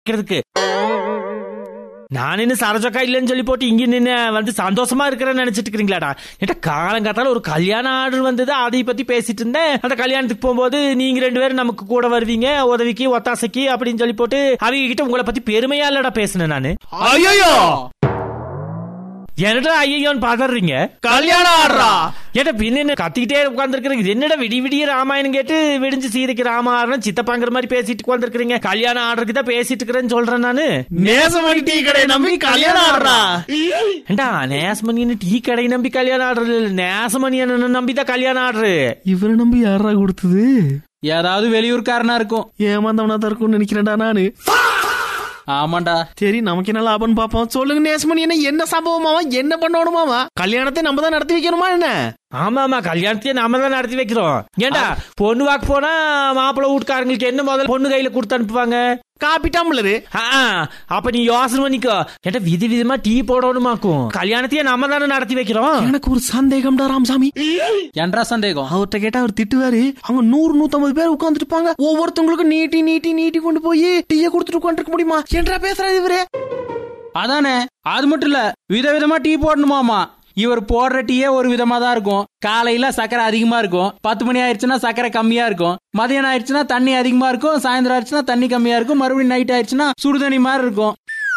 வைக்கிறதுக்கு நான் என்ன சரஜக்கா இல்லைன்னு சொல்லி போட்டு இங்க நின்று வந்து சந்தோஷமா இருக்கிறேன்னு நினைச்சிட்டு இருக்கிறீங்களாடா ஏட்டா காலங்காத்தால ஒரு கல்யாண ஆர்டர் வந்தது அதை பத்தி பேசிட்டு இருந்தேன் அந்த கல்யாணத்துக்கு போகும்போது நீங்க ரெண்டு பேரும் நமக்கு கூட வருவீங்க உதவிக்கு ஒத்தாசைக்கு அப்படின்னு சொல்லி போட்டு அவங்க கிட்ட உங்களை பத்தி பெருமையா இல்லடா பேசினேன் நானு ஐயோ என்னடா ஐயோன்னு பதறீங்க கல்யாணம் ஆடுறா ஏட்டா பின்ன என்ன கத்திக்கிட்டே உட்காந்துருக்கிறீங்க என்னடா விடி விடிய ராமாயணம் கேட்டு விடிஞ்சு சீதைக்கு ராமாயணம் சித்தப்பாங்கிற மாதிரி பேசிட்டு உட்காந்துருக்கீங்க கல்யாணம் ஆர்டருக்கு தான் பேசிட்டு இருக்கிறேன்னு சொல்றேன் நானு நேசமணி டீ கடை நம்பி கல்யாணம் ஆடுறா ஏண்டா நேசமணின்னு டீ கடை நம்பி கல்யாணம் ஆடுறது இல்ல நேசமணி என்ன நம்பி தான் கல்யாணம் ஆடுறது இவரை நம்பி யாரா கொடுத்தது ஏதாவது வெளியூர்காரனா இருக்கும் ஏமாந்தவனா தான் இருக்கும்னு நினைக்கிறேன்டா நானு ஆமாண்டா சரி நமக்கு என்ன லாபம்னு பாப்போம் சொல்லுங்க நேசமணி என்ன என்ன சம்பவமாவா என்ன பண்ணணுமாவா கல்யாணத்தை நம்ம தான் நடத்தி வைக்கணுமா என்ன ஆமா ஆமா கல்யாணத்தையே நாம தான் நடத்தி வைக்கிறோம் ஏண்டா பொண்ணு வாக்கு போனா மாப்பிள்ளை வீட்டுக்காரங்களுக்கு என்ன முதல்ல பொண்ணு கையில கொடுத்து அனுப்புவாங்க காப்பி டம்ளரு ஆ, ஆ, அப்ப நீ யோசனை பண்ணிக்கோ ஏட்டா விதி விதமா டீ போடணுமாக்கும் கல்யாணத்தையே நம்ம தானே நடத்தி வைக்கிறோம் எனக்கு ஒரு சந்தேகம்டா ராமசாமி என்றா சந்தேகம் அவர்கிட்ட கேட்டா அவர் திட்டுவாரு அவங்க நூறு நூத்தம்பது பேர் உட்கார்ந்துட்டு இருப்பாங்க ஒவ்வொருத்தவங்களுக்கும் நீட்டி நீட்டி நீட்டி கொண்டு போய் டீயை கொடுத்துட்டு உட்காந்துருக்க முடியுமா என்றா பேசுறாரு இவரு அதானே அது மட்டும் இல்ல விதவிதமா டீ போடணுமாமா இவர் போடுற டீயே ஒரு விதமா தான் இருக்கும் காலையில சக்கரை அதிகமா இருக்கும் பத்து மணி ஆயிடுச்சுன்னா சக்கரை கம்மியா இருக்கும் மதியானம் ஆயிடுச்சுன்னா தண்ணி அதிகமா இருக்கும் சாயந்தரம் ஆயிடுச்சுன்னா தண்ணி கம்மியா இருக்கும் மறுபடியும் நைட் ஆயிடுச்சுன்னா சுடுதண்ணி மாதிரி இருக்கும்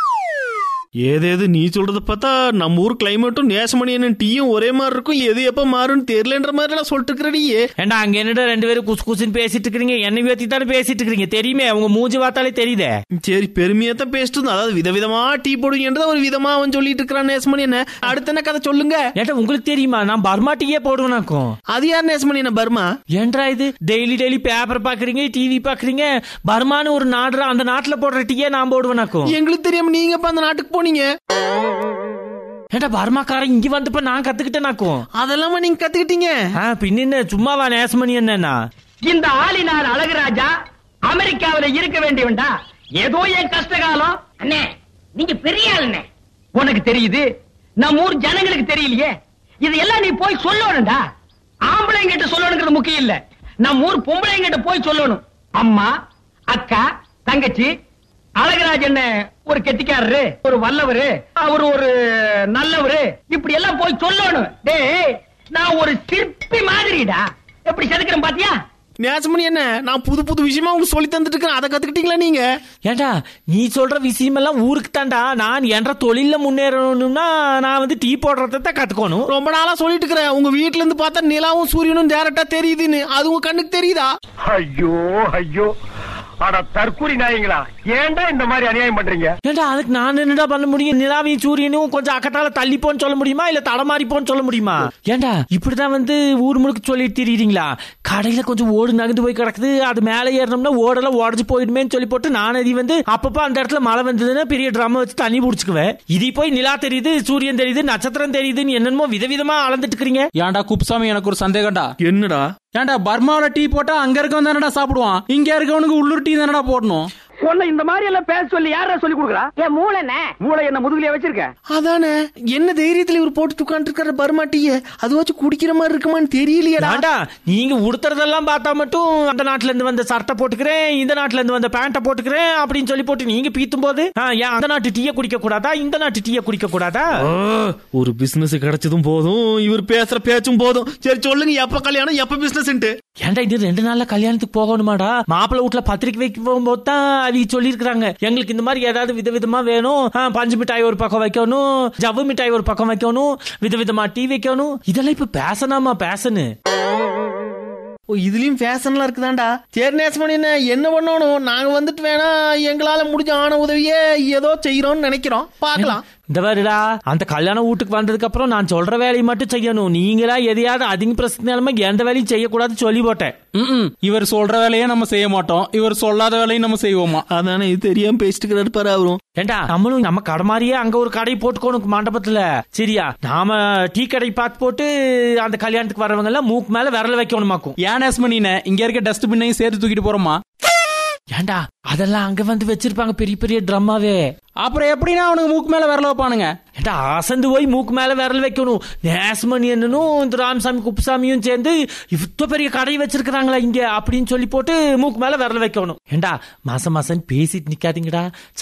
ஏதேது நீ சொல்றத பார்த்தா நம்ம ஊர் கிளைமேட்டும் நேசமணி என்ன டீயும் ஒரே மாதிரி இருக்கும் எது எப்ப மாறும்னு தெரியலன்ற மாதிரி எல்லாம் சொல்லிட்டு இருக்கிறடியே ஏண்டா அங்க என்னடா ரெண்டு பேரும் குசு குசுன்னு பேசிட்டு இருக்கிறீங்க என்னை பத்தி தானே பேசிட்டு இருக்கிறீங்க தெரியுமே உங்க மூஞ்சி பார்த்தாலே தெரியுதே சரி பெருமையா தான் பேசிட்டு இருந்தோம் அதாவது விதவிதமா டீ போடுங்கன்றத ஒரு விதமா அவன் சொல்லிட்டு இருக்கிறான் நேசமணி என்ன அடுத்த என்ன கதை சொல்லுங்க ஏட்டா உங்களுக்கு தெரியுமா நான் பர்மா டீயே போடுவேனாக்கும் அது யார் நேசமணி என்ன பர்மா ஏன்றா இது டெய்லி டெய்லி பேப்பர் பாக்குறீங்க டிவி பாக்குறீங்க பர்மான்னு ஒரு நாடுறா அந்த நாட்டுல போடுற டீயே நான் போடுவேனாக்கும் எங்களுக்கு தெரியாம நீங்க இப்ப அந்த நாட்டுக்கு போனீங்க ஏண்டா பர்மாக்காரன் இங்க வந்தப்ப நான் கத்துக்கிட்டேனாக்கும் அதெல்லாமா நீங்க கத்துக்கிட்டீங்க ஆ, பின்ன என்ன சும்மாவா நேசமணி என்னன்னா இந்த ஆளினார் அழகுராஜா அமெரிக்காவில இருக்க வேண்டியவன்டா ஏதோ என் கஷ்டகாலம் அண்ணே நீங்க பெரிய ஆளுண்ணே உனக்கு தெரியுது நம்ம ஊர் ஜனங்களுக்கு தெரியலையே இதெல்லாம் நீ போய் சொல்லணும்டா ஆம்பளைங்கிட்ட சொல்லணுங்கிறது முக்கியம் இல்ல நம்ம ஊர் பொம்பளைங்கிட்ட போய் சொல்லணும் அம்மா அக்கா தங்கச்சி அழகராஜ் என்ன ஒரு கெட்டிக்காரரு ஒரு வல்லவரு அவர் ஒரு நல்லவரு இப்படி எல்லாம் போய் சொல்லணும் டேய் நான் ஒரு சிற்பி மாதிரிடா எப்படி செதுக்கிறேன் பாத்தியா நேசமணி என்ன நான் புது புது விஷயமா உங்களுக்கு சொல்லி தந்துட்டு இருக்கேன் அதை கத்துக்கிட்டீங்களா நீங்க ஏண்டா நீ சொல்ற விஷயமெல்லாம் ஊருக்கு தாண்டா நான் என்ற தொழில முன்னேறணும்னா நான் வந்து டீ போடுறத தான் கத்துக்கணும் ரொம்ப நாளா சொல்லிட்டு இருக்கிறேன் உங்க வீட்ல இருந்து பார்த்தா நிலாவும் சூரியனும் டேரக்டா தெரியுதுன்னு அது உங்க கண்ணுக்கு தெரியுதா ஐயோ ஐயோ அட தற்கூரி நாயங்களா ஏன்டா இந்த மாதிரி அநியாயம் பண்றீங்க ஏண்டா அதுக்கு நான் என்னடா பண்ண முடியும் நிலாவையும் சூரியனும் கொஞ்சம் அக்கத்தால தள்ளி போன்னு சொல்ல முடியுமா இல்ல தடமாறி போன்னு சொல்ல முடியுமா ஏண்டா இப்படிதான் வந்து ஊர் முழுக்க சொல்லிட்டு திரியுறீங்களா கடையில கொஞ்சம் ஓடு நகர்ந்து போய் கிடக்குது அது மேல ஏறணும்னா ஓடெல்லாம் உடஞ்சு போயிடுமேன்னு சொல்லி போட்டு நான் அது வந்து அப்பப்ப அந்த இடத்துல மழை வந்ததுன்னா பெரிய ட்ரம் வச்சு தண்ணி புடிச்சுக்குவேன் இது போய் நிலா தெரியுது சூரியன் தெரியுது நட்சத்திரம் தெரியுதுன்னு என்னென்னமோ விதவிதமா அளந்துட்டு இருக்கிறீங்க ஏன்டா குப்சாமி எனக்கு ஒரு சந்தேகம்டா என்னடா ஏன்டா பர்மாவில டீ போட்டா அங்க இருக்கவன் தானடா சாப்பிடுவான் இங்க இருக்கவனுக்கு உள்ளூர் டீ தானடா போடணும் உன்னை இந்த மாதிரி எல்லாம் பேச சொல்லி யாரா சொல்லி கொடுக்குறா என் மூளைண்ணே மூளை என்ன முதுகுலயே வச்சிருக்க அதானே என்ன தைரியத்துல இவர் போட்டு உட்காந்து இருக்கிற பர்மா டீய அது வச்சு குடிக்கிற மாதிரி இருக்குமான்னு தெரியலையடா ஏண்டா நீங்க உடுத்துறதெல்லாம் பார்த்தா மட்டும் அந்த நாட்டுல இருந்து வந்த சட்டை போட்டுக்கிறேன் இந்த நாட்டுல இருந்து வந்த பேண்ட போட்டுக்கிறேன் அப்படின்னு சொல்லி போட்டு நீங்க பீத்தும் போது ஆ, ஏன் அந்த நாட்டு டீயை குடிக்க கூடாதா இந்த நாட்டு டீயை குடிக்க கூடாதா ஆ, ஒரு பிசினஸ் கிடைச்சதும் போதும் இவர் பேசுற பேச்சும் போதும் சரி சொல்லுங்க எப்ப கல்யாணம் எப்ப பிசினஸ் ஏன்டா இது ரெண்டு நாள்ல கல்யாணத்துக்கு போகணுமாடா மாப்பிள்ளை வீட்டுல பத்திரிக்கை வைக்க போகும்போது தான் அவங்க சொல்லியிருக்காங்க எங்களுக்கு இந்த மாதிரி ஏதாவது விதவிதமா வேணும் ஆ, பஞ்சு மிட்டாய் ஒரு பக்கம் வைக்கணும் ஜவ்வு மிட்டாய் ஒரு பக்கம் வைக்கணும் விதவிதமா டீ வைக்கணும் இதெல்லாம் இப்ப பேசனாமா பேசனு ஓ இதுலயும் ஃபேஷன்லாம் இருக்குதாண்டா சரி நேசமணி என்ன என்ன பண்ணணும் நாங்க வந்துட்டு வேணா எங்களால முடிஞ்ச ஆன உதவியே ஏதோ செய்யறோம்னு நினைக்கிறோம் பார்க்கலாம் இந்த வருடா அந்த கல்யாண வீட்டுக்கு வந்ததுக்கு அப்புறம் நான் சொல்ற வேலையை மட்டும் செய்யணும் நீங்களா எதையாவது அதிக பிரச்சனை எந்த வேலையும் செய்யக்கூடாது சொல்லி போட்டேன் ம்ம். இவர் சொல்ற வேலையை நம்ம செய்ய மாட்டோம் இவர் சொல்லாத வேலையும் நம்ம செய்வோமா அதானே இது தெரியாம பேசிட்டு இருக்கிறாரு பாரு அவரும் ஏண்டா நம்மளும் நம்ம கடை மாதிரியே அங்க ஒரு கடை போட்டுக்கணும் மண்டபத்துல சரியா நாம டீ கடை பார்த்து போட்டு அந்த கல்யாணத்துக்கு வரவங்க எல்லாம் மூக்கு மேல விரல வைக்கணுமாக்கும் ஏன் நேஸ்மணின இங்க இருக்க டஸ்ட்பின்னையும் சேர்த்து தூக்கிட்டு போறோமா ஏண்டா அதெல்லாம் அங்க வந்து வச்சிருப்பாங்க பெரிய பெரிய ட்ரம்மாவே அப்புறம் எப்படின்னா அவனுக்கு மூக்கு மேல விரல வைப்பானுங்க ஏண்டா அசந்து போய் மூக்கு மேல விரல் வைக்கணும் நேசமணி என்னனும் இந்த ராமசாமி குப்புசாமியும் சேர்ந்து இவ்வளோ பெரிய கடை வச்சிருக்கிறாங்களா இங்க அப்படின்னு சொல்லி போட்டு மூக்கு மேல விரல் வைக்கணும் ஏண்டா மாசம் மாசம் பேசிட்டு நிக்காதீங்கடா